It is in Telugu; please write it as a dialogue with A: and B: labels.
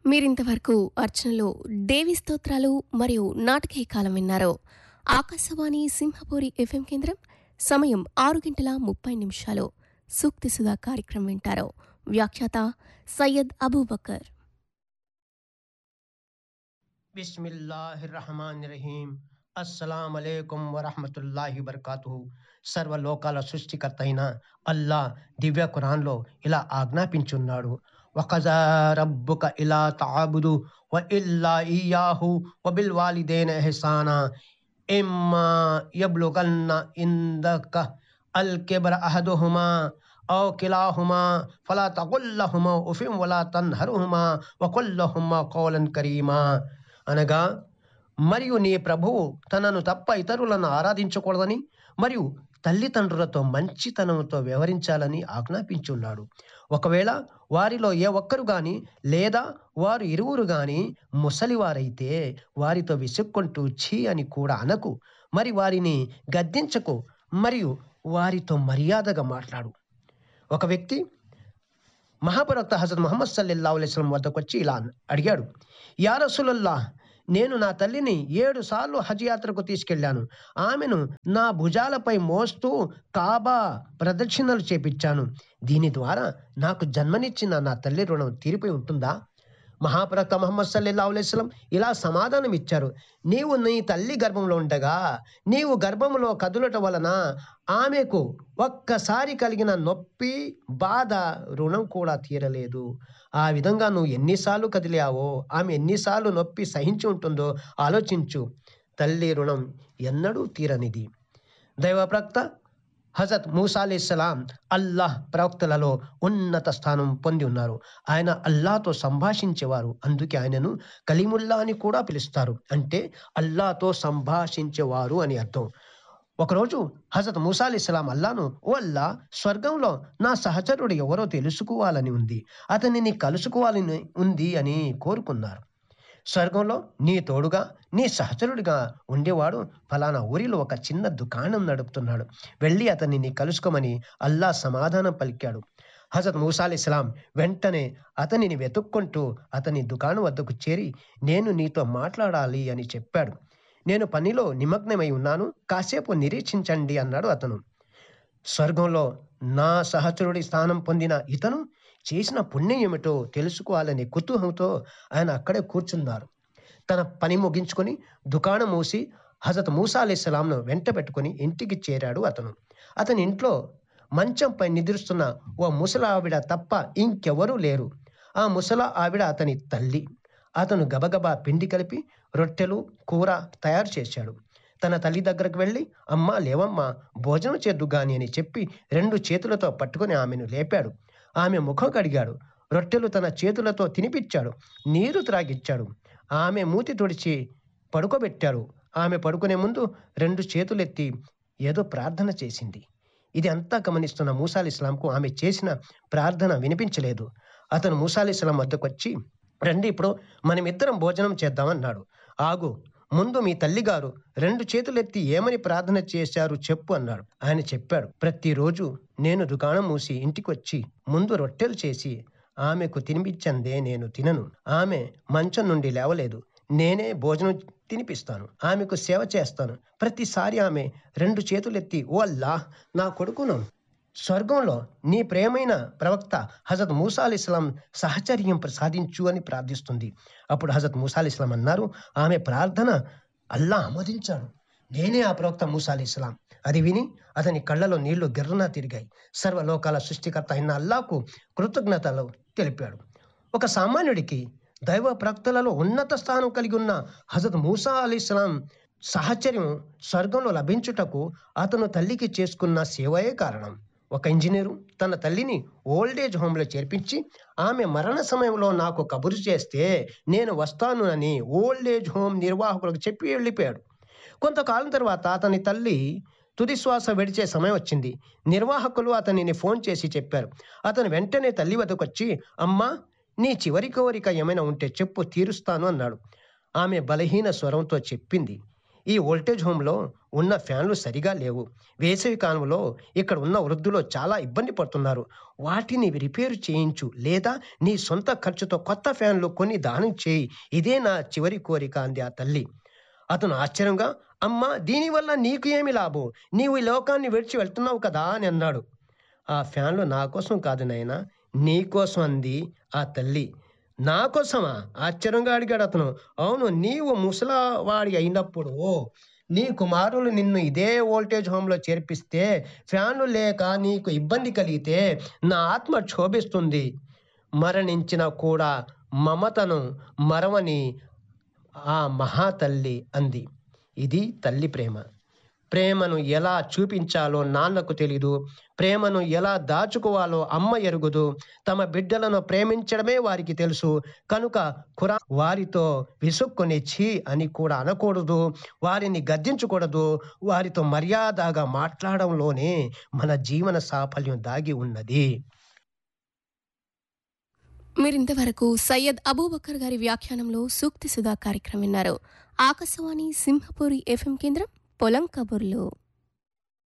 A: మీరింతవరకు అర్చనలో దేవి స్తోత్రాలు మరియు నాటకీయ కాలం విన్నారు ఆకాశవాణి సింహపూరి ఎఫ్ఎం కేంద్రం సమయం ఆరు గంటల ముప్పై నిమిషాలు సూక్తి సుధా కార్యక్రమం వింటారు వ్యాఖ్యాత సయ్యద్ అబూబకర్
B: బిస్మిల్లాహిర్రహమానిర్రహీం అస్సలాం అలైకుం వరహమతుల్లాహి వబర్కాతుహు సర్వలోకాల సృష్టికర్త అయిన అల్లా దివ్య ఖురాన్లో ఇలా ఆజ్ఞాపించున్నాడు వకజా రబ్బుక ఇలా తాబుదు వ ఇల్లా ఇయాహు వ బిల్ వాలిదేన ఎహసానా ఇమ్మా యబ్లుగన్న ఇందక అల్ కిబర అహదుహుమా أو كلاهما فلا تقل لهما أف ولا تنهرهما وقل لهما قولا كريما అనగా మరియు నీ ప్రభువు తనను తప్ప ఇతరులను ఆరాధించకూడదని మరియు తల్లిదండ్రులతో మంచితనంతో వ్యవహరించాలని ఆజ్ఞాపించున్నాడు ఒకవేళ వారిలో ఏ ఒక్కరు గాని లేదా వారు ఇరువురు గాని ముసలివారైతే వారితో విసుక్కుంటూ ఛీ అని కూడా అనకు మరి వారిని గద్దించకు మరియు వారితో మర్యాదగా మాట్లాడు ఒక వ్యక్తి మహాప్రవక్త హజరత్ ముహమ్మద్ సల్లల్లా అలైస్లం వద్దకు వచ్చి ఇలా అడిగాడు యా రసూలల్లా నేను నా తల్లిని ఏడు సార్లు హజ్ యాత్రకు తీసుకెళ్లాను ఆమెను నా భుజాలపై మోస్తూ కాబా ప్రదక్షిణలు చేపించాను దీని ద్వారా నాకు జన్మనిచ్చిన నా తల్లి రుణం తీరిపోయి ఉంటుందా మహాప్రవక్త మహమ్మద్ సల్లల్లా అలైస్లం ఇలా సమాధానం ఇచ్చారు నీవు నీ తల్లి గర్భంలో ఉండగా నీవు గర్భంలో కదులట వలన ఆమెకు ఒక్కసారి కలిగిన నొప్పి బాధ రుణం కూడా తీరలేదు ఆ విధంగా నువ్వు ఎన్నిసార్లు కదిలావో ఆమె ఎన్నిసార్లు నొప్పి సహించి ఉంటుందో ఆలోచించు తల్లి రుణం ఎన్నడూ తీరనిది దైవప్రక్త హజరత్ మూసా అలీస్లాం అల్లాహ్ ప్రవక్తలలో ఉన్నత స్థానం పొంది ఉన్నారు ఆయన అల్లాతో సంభాషించేవారు అందుకే ఆయనను కలీముల్లా అని కూడా పిలుస్తారు అంటే అల్లాతో సంభాషించేవారు అని అర్థం ఒకరోజు హజరత్ మూసా అలీస్లాం అల్లాను ఓ అల్లా స్వర్గంలో నా సహచరుడు ఎవరో తెలుసుకోవాలని ఉంది అతనిని కలుసుకోవాలని ఉంది అని కోరుకున్నారు స్వర్గంలో నీ తోడుగా నీ సహచరుడిగా ఉండేవాడు ఫలానా ఊరిలో ఒక చిన్న దుకాణం నడుపుతున్నాడు వెళ్ళి అతన్ని కలుసుకోమని అల్లా సమాధానం పలికాడు హజరత్ మూసా ఇస్లాం వెంటనే అతనిని వెతుక్కుంటూ అతని దుకాణం వద్దకు చేరి నేను నీతో మాట్లాడాలి అని చెప్పాడు నేను పనిలో నిమగ్నమై ఉన్నాను కాసేపు నిరీక్షించండి అన్నాడు అతను స్వర్గంలో నా సహచరుడి స్థానం పొందిన ఇతను చేసిన పుణ్యం ఏమిటో తెలుసుకోవాలనే కుతూహంతో ఆయన అక్కడే కూర్చున్నారు తన పని ముగించుకొని దుకాణం మూసి హజరత్ మూసా అలీస్లాంను వెంట పెట్టుకుని ఇంటికి చేరాడు అతను అతని ఇంట్లో మంచంపై నిద్రిస్తున్న ఓ ముసల ఆవిడ తప్ప ఇంకెవరూ లేరు ఆ ముసల ఆవిడ అతని తల్లి అతను గబగబా పిండి కలిపి రొట్టెలు కూర తయారు చేశాడు తన తల్లి దగ్గరకు వెళ్ళి అమ్మా లేవమ్మా భోజనం చేద్దు గాని అని చెప్పి రెండు చేతులతో పట్టుకుని ఆమెను లేపాడు ఆమె ముఖం కడిగాడు రొట్టెలు తన చేతులతో తినిపించాడు నీరు త్రాగిచ్చాడు ఆమె మూతి తుడిచి పడుకోబెట్టారు ఆమె పడుకునే ముందు రెండు చేతులెత్తి ఏదో ప్రార్థన చేసింది ఇది అంతా గమనిస్తున్న మూసాలి ఇస్లాంకు ఆమె చేసిన ప్రార్థన వినిపించలేదు అతను మూసాలి ఇస్లాం వద్దకు వచ్చి రండి ఇప్పుడు మనమిద్దరం భోజనం చేద్దామన్నాడు ఆగు ముందు మీ తల్లిగారు రెండు చేతులెత్తి ఏమని ప్రార్థన చేశారు చెప్పు అన్నాడు ఆయన చెప్పాడు ప్రతిరోజు నేను దుకాణం మూసి ఇంటికి వచ్చి ముందు రొట్టెలు చేసి ఆమెకు తినిపించందే నేను తినను ఆమె మంచం నుండి లేవలేదు నేనే భోజనం తినిపిస్తాను ఆమెకు సేవ చేస్తాను ప్రతిసారి ఆమె రెండు చేతులెత్తి ఓ అల్లా నా కొడుకును స్వర్గంలో నీ ప్రేమైన ప్రవక్త హజరత్ మూసా అలీ ఇస్లాం సహచర్యం ప్రసాదించు అని ప్రార్థిస్తుంది అప్పుడు హజరత్ మూసా అలీ ఇస్లాం అన్నారు ఆమె ప్రార్థన అల్లా ఆమోదించాడు నేనే ఆ ప్రవక్త మూసా అలీ ఇస్లాం అది విని అతని కళ్ళలో నీళ్లు గిర్రనా తిరిగాయి సర్వలోకాల సృష్టికర్త అయిన అల్లాకు కృతజ్ఞతలు తెలిపాడు ఒక సామాన్యుడికి దైవ ప్రవక్తలలో ఉన్నత స్థానం కలిగి ఉన్న హజరత్ మూసా అలీ ఇస్లాం సహచర్యం స్వర్గంలో లభించుటకు అతను తల్లికి చేసుకున్న సేవయే కారణం ఒక ఇంజనీరు తన తల్లిని ఓల్డేజ్ హోమ్లో చేర్పించి ఆమె మరణ సమయంలో నాకు కబురు చేస్తే నేను వస్తాను అని ఓల్డేజ్ హోమ్ నిర్వాహకులకు చెప్పి వెళ్ళిపోయాడు కొంతకాలం తర్వాత అతని తల్లి తుది శ్వాస విడిచే సమయం వచ్చింది నిర్వాహకులు అతనిని ఫోన్ చేసి చెప్పారు అతను వెంటనే తల్లి వద్దకు వచ్చి అమ్మా నీ చివరి కోరిక ఏమైనా ఉంటే చెప్పు తీరుస్తాను అన్నాడు ఆమె బలహీన స్వరంతో చెప్పింది ఈ వోల్టేజ్ హోమ్లో ఉన్న ఫ్యాన్లు సరిగా లేవు వేసవి కాలంలో ఇక్కడ ఉన్న వృద్ధులు చాలా ఇబ్బంది పడుతున్నారు వాటిని రిపేరు చేయించు లేదా నీ సొంత ఖర్చుతో కొత్త ఫ్యాన్లు కొని దానం చేయి ఇదే నా చివరి కోరిక అంది ఆ తల్లి అతను ఆశ్చర్యంగా అమ్మా దీనివల్ల నీకు ఏమి లాభం నీవు ఈ లోకాన్ని విడిచి వెళ్తున్నావు కదా అని అన్నాడు ఆ ఫ్యాన్లు నా కోసం కాదు నాయనా నీ కోసం అంది ఆ తల్లి నా కోసమా ఆశ్చర్యంగా అడిగాడు అతను అవును నీవు ముసలవాడి అయినప్పుడు నీ కుమారులు నిన్ను ఇదే వోల్టేజ్ హోమ్లో చేర్పిస్తే ఫ్యాన్లు లేక నీకు ఇబ్బంది కలిగితే నా ఆత్మ క్షోభిస్తుంది మరణించిన కూడా మమతను మరవని ఆ మహాతల్లి అంది ఇది తల్లి ప్రేమ ప్రేమను ఎలా చూపించాలో నాన్నకు తెలీదు ప్రేమను ఎలా దాచుకోవాలో అమ్మ ఎరుగుదు తమ బిడ్డలను ప్రేమించడమే వారికి తెలుసు కనుక ఖురా వారితో విసుక్కుని ఛీ అని కూడా అనకూడదు వారిని గద్దించకూడదు వారితో మర్యాదగా మాట్లాడంలోనే మన జీవన సాఫల్యం దాగి ఉన్నది
A: మీరింతవరకు సయ్యద్ అబూబకర్ గారి వ్యాఖ్యానంలో సూక్తి సుధా కార్యక్రమం విన్నారు ఆకాశవాణి సింహపురి ఎఫ్ఎం కేంద్రం పొలం కబుర్లు